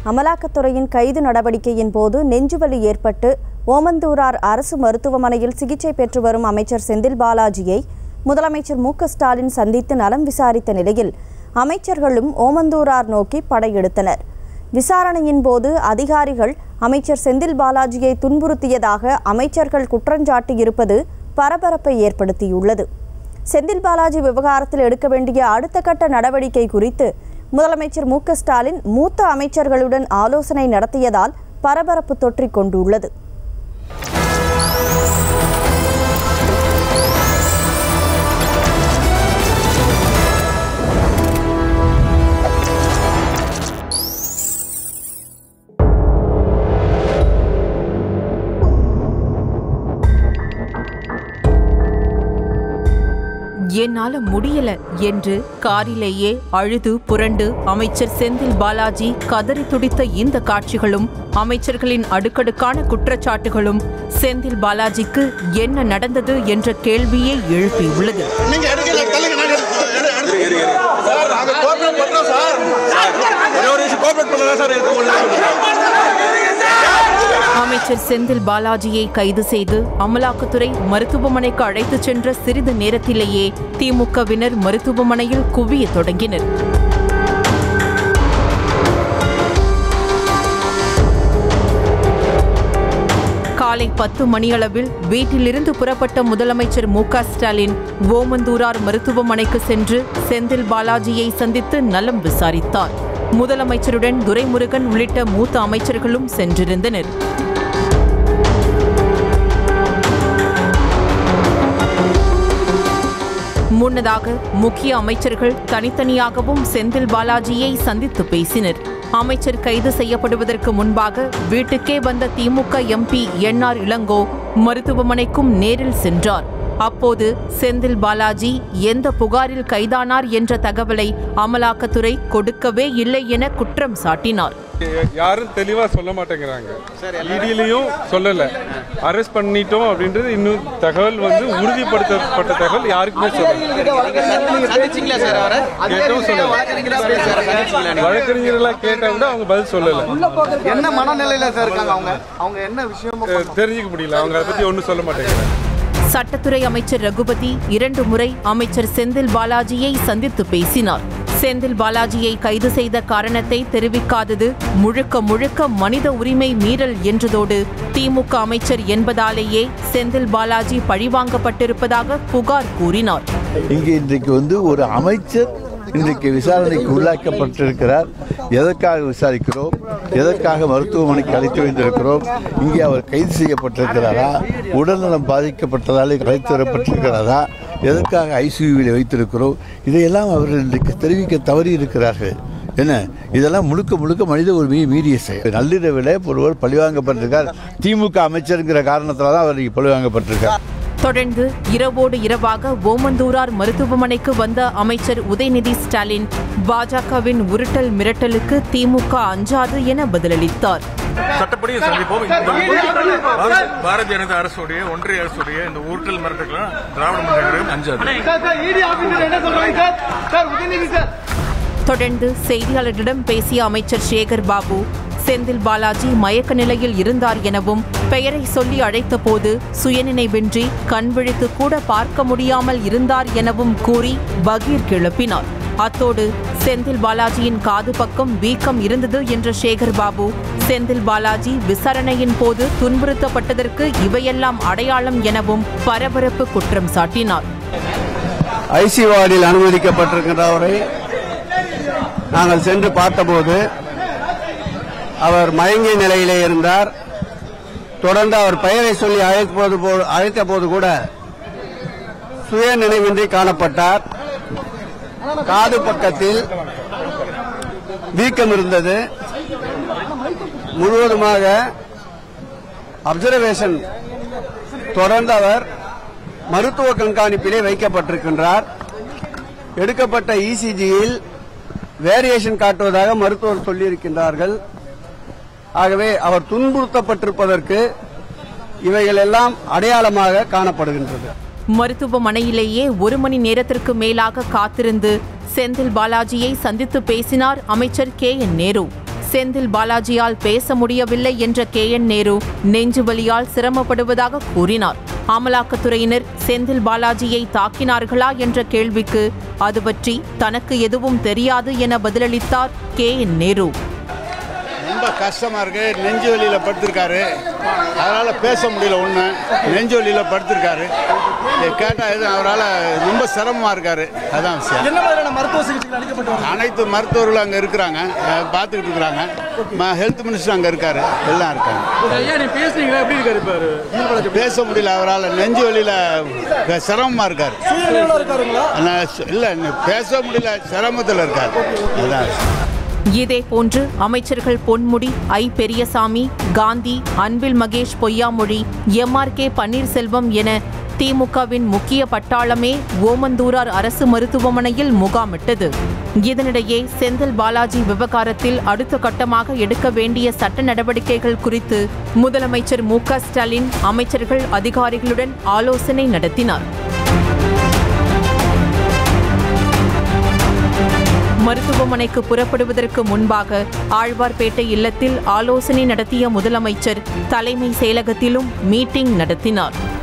அமலாக்கத்துறையின் கைது நடவடிக்கையின் போது நெஞ்சுவலி ஏற்பட்டு ஓமந்தூரார் அரசு மருத்துவமனையில் சிகிச்சை பெற்று வரும் அமைச்சர் செந்தில் பாலாஜியை முதலமைச்சர் மு க ஸ்டாலின் சந்தித்து நலம் விசாரித்த நிலையில் அமைச்சர்களும் ஓமந்தூரார் நோக்கி படையெடுத்தனர் விசாரணையின் போது அதிகாரிகள் அமைச்சர் செந்தில் பாலாஜியை துன்புறுத்தியதாக அமைச்சர்கள் குற்றஞ்சாட்டியிருப்பது பரபரப்பை ஏற்படுத்தியுள்ளது செந்தில் பாலாஜி விவகாரத்தில் எடுக்க வேண்டிய அடுத்த கட்ட நடவடிக்கை குறித்து முதலமைச்சர் மு க ஸ்டாலின் மூத்த அமைச்சர்களுடன் ஆலோசனை நடத்தியதால் பரபரப்பு தொற்றிக் கொண்டுள்ளது என்னால முடியல என்று காரிலேயே அழுது புரண்டு அமைச்சர் செந்தில் பாலாஜி கதறி துடித்த இந்த காட்சிகளும் அமைச்சர்களின் அடுக்கடுக்கான குற்றச்சாட்டுகளும் செந்தில் பாலாஜிக்கு என்ன நடந்தது என்ற கேள்வியை எழுப்பியுள்ளது நீங்க எடுக்கல தள்ளுங்க நாங்க எடுத்து- எடு- எடுத்து- சார் நாங்க கோஆபரேட் பண்றோம் சார் ஒரே ஒரு நிமிஷம் கோஆபரேட் பண்ணலாம் சார் இது அமைச்சர் செந்தில் பாலாஜியை கைது செய்து அமலாக்கத்துறை மருத்துவமனைக்கு அழைத்துச் சென்ற சிறிது நேரத்திலேயே திமுகவினர் மருத்துவமனையில் குவிய தொடங்கினர் காலை பத்து மணியளவில் வீட்டிலிருந்து புறப்பட்ட முதலமைச்சர் மு க ஸ்டாலின் ஓமந்தூரார் மருத்துவமனைக்கு சென்று செந்தில் பாலாஜியை சந்தித்து நலம் விசாரித்தார் முதலமைச்சருடன் துரைமுருகன் உள்ளிட்ட மூத்த அமைச்சர்களும் சென்றிருந்தனர் முன்னதாக முக்கிய அமைச்சர்கள் தனித்தனியாகவும் செந்தில் பாலாஜியை சந்தித்து பேசினர் அமைச்சர் கைது செய்யப்படுவதற்கு முன்பாக வீட்டுக்கே வந்த திமுக எம்பி என்ஆர் இளங்கோ மருத்துவமனைக்கும் நேரில் சென்றார் அப்போது செந்தில் பாலாஜி எந்த புகாரில் கைதானார் என்ற தகவலை அமலாக்கத்துறை கொடுக்கவே இல்லை என குற்றம் சாட்டினார் யாரும் தெளிவா சொல்ல மாட்டேங்கிறாங்க இடியிலையும் சொல்லல அரெஸ்ட் பண்ணிட்டோம் அப்படின்றது இன்னும் தகவல் வந்து உறுதிப்படுத்தப்பட்ட தகவல் யாருக்குமே சொல்லல சந்திச்சிங்களா சார் அவரை கேட்கவும் சொல்லல சந்திச்சிங்களா வழக்கறிஞர்களா கேட்டா கூட அவங்க பதில் சொல்லல என்ன மனநிலையில சார் இருக்காங்க அவங்க அவங்க என்ன விஷயமும் அஹ் தெரிஞ்சுக்க முடியல அவங்க அதை பத்தி ஒன்றும் சொல்ல மாட்டேங்கிறாங்க சட்டத்துறை அமைச்சர் ரகுபதி இரண்டு முறை அமைச்சர் செந்தில் பாலாஜியை சந்தித்து பேசினார் செந்தில் பாலாஜியை கைது செய்த காரணத்தை தெரிவிக்காதது முழுக்க முழுக்க மனித உரிமை மீறல் என்றதோடு திமுக அமைச்சர் என்பதாலேயே செந்தில் பாலாஜி பழிவாங்கப்பட்டிருப்பதாக புகார் கூறினார் இங்கே இன்றைக்கு வந்து ஒரு அமைச்சர் இன்றைக்கு விசாரணைக்கு உள்ளாக்கப்பட்டிருக்கிறார் எதற்காக விசாரிக்கிறோம் எதற்காக மருத்துவமனைக்கு அழைத்து வைத்திருக்கிறோம் இங்கே அவர் கைது செய்யப்பட்டிருக்கிறாரா உடல்நலம் பாதிக்கப்பட்டதால் அழைத்து வரப்பட்டிருக்கிறாரா எதற்காக ஐசியூவில் வைத்திருக்கிறோம் இதையெல்லாம் அவர்கள் இன்றைக்கு தெரிவிக்க தவறி இருக்கிறார்கள் என்ன இதெல்லாம் முழுக்க முழுக்க மனித உரிமையை மீறிய செயல் நள்ளிரவில் ஒருவர் பழிவாங்கப்பட்டிருக்கார் திமுக அமைச்சருங்கிற காரணத்தால் தான் அவர் இங்கே பழிவாங்கப்பட்டிருக்கார் தொடர்ந்து இரவோடு இரவாக ஓமந்தூரார் மருத்துவமனைக்கு வந்த அமைச்சர் உதயநிதி ஸ்டாலின் பாஜகவின் உருட்டல் மிரட்டலுக்கு திமுக அஞ்சாது என பதிலளித்தார் சட்டப்படி சந்திப்போம் இந்த பாரதிய- பாரதிய ஜனதா அரசுடைய ஒன்றிய அரசுடைய இந்த ஊர்டல் மிரட்டல்கள் திராவிட முன்னேற்ற அஞ்சாது தொடர்ந்து செய்தியாளர்களிடம் பேசிய அமைச்சர் சேகர் பாபு செந்தில் பாலாஜி மயக்க நிலையில் இருந்தார் எனவும் பெயரை சொல்லி அழைத்தபோது சுயநினைவின்றி கண் விழித்து கூட பார்க்க முடியாமல் இருந்தார் எனவும் கூறி பகீர் கிளப்பினார் அத்தோடு செந்தில் பாலாஜியின் காது பக்கம் வீக்கம் இருந்தது என்ற சேகர் பாபு செந்தில் பாலாஜி விசாரணையின் போது துன்புறுத்தப்பட்டதற்கு இவையெல்லாம் அடையாளம் எனவும் பரபரப்பு குற்றம் சாட்டினார் ஐசி வார்டில் அனுமதிக்கப்பட்டிருக்கின்றவரை நாங்கள் சென்று பார்த்தபோது அவர் மயங்கிய நிலையிலே இருந்தார் தொடர்ந்து அவர் பெயரை சொல்லி அழைப்பது போ- அழைத்த போது கூட சுய நினைவின்றி காணப்பட்டார் காது பக்கத்தில் வீக்கம் இருந்தது முழுவதுமாக அப்சர்வேஷன் தொடர்ந்து அவர் மருத்துவ கண்காணிப்பிலே வைக்கப்பட்டிருக்கின்றார் எடுக்கப்பட்ட இசிஜியில் வேரியேஷன் காட்டுவதாக மருத்துவர் சொல்லியிருக்கின்றார்கள் ஆகவே அவர் துன்புறுத்தப்பட்டிருப்பதற்கு இவைகள் எல்லாம் அடையாளமாக காணப்படுகின்றது மருத்துவமனையிலேயே ஒரு மணி நேரத்திற்கு மேலாக காத்திருந்து செந்தில் பாலாஜியை சந்தித்து பேசினார் அமைச்சர் கே என் நேரு செந்தில் பாலாஜியால் பேச முடியவில்லை என்ற கே என் நேரு நெஞ்சுவலியால் சிரமப்படுவதாக கூறினார் அமலாக்கத்துறையினர் செந்தில் பாலாஜியை தாக்கினார்களா என்ற கேள்விக்கு அது பற்றி தனக்கு எதுவும் தெரியாது என பதிலளித்தார் கே என் நேரு ரொம்ப கஷ்டமா இருக்கு நெஞ்சு வலியில படுத்திருக்காரு அதனால பேச முடியல ஒண்ணு நெஞ்சு வலியில படுத்திருக்காரு இதை கேட்டா எதுவும் அவரால் ரொம்ப சிரமமா இருக்காரு அதான் விஷயம் என்ன மாதிரியான மருத்துவ சிகிச்சைகள் அளிக்கப்பட்டு அனைத்து மருத்துவர்களும் அங்கே இருக்கிறாங்க அஹ், பார்த்துக்கிட்டு இருக்கிறாங்க ஹெல்த் மினிஸ்டர் அங்கே இருக்காரு எல்லாம் இருக்காங்க ஐயா நீ பேசுனீங்களா எப்படி இருக்காரு இப்போ பேச முடியல அவரால் நெஞ்சு வலியில சிரமமா இருக்காரு சுயநிலையில இருக்காருங்களா நான் சொ- இல்ல பேச முடியல சிரமத்தில் இருக்காரு அதான் விஷயம். இதேபோன்று அமைச்சர்கள் பொன்முடி ஐ பெரியசாமி காந்தி அன்பில் மகேஷ் பொய்யாமொழி எம்ஆர்கே பன்னீர்செல்வம் என திமுகவின் முக்கிய பட்டாளமே ஓமந்தூரார் அரசு மருத்துவமனையில் முகாமிட்டது இதனிடையே செந்தில் பாலாஜி விவகாரத்தில் அடுத்த கட்டமாக எடுக்க வேண்டிய சட்ட நடவடிக்கைகள் குறித்து முதலமைச்சர் மு க ஸ்டாலின் அமைச்சர்கள் அதிகாரிகளுடன் ஆலோசனை நடத்தினார் மருத்துவமனைக்கு புறப்படுவதற்கு முன்பாக ஆழ்வார்பேட்டை இல்லத்தில் ஆலோசனை நடத்திய முதலமைச்சர் தலைமை செயலகத்திலும் மீட்டிங் நடத்தினார்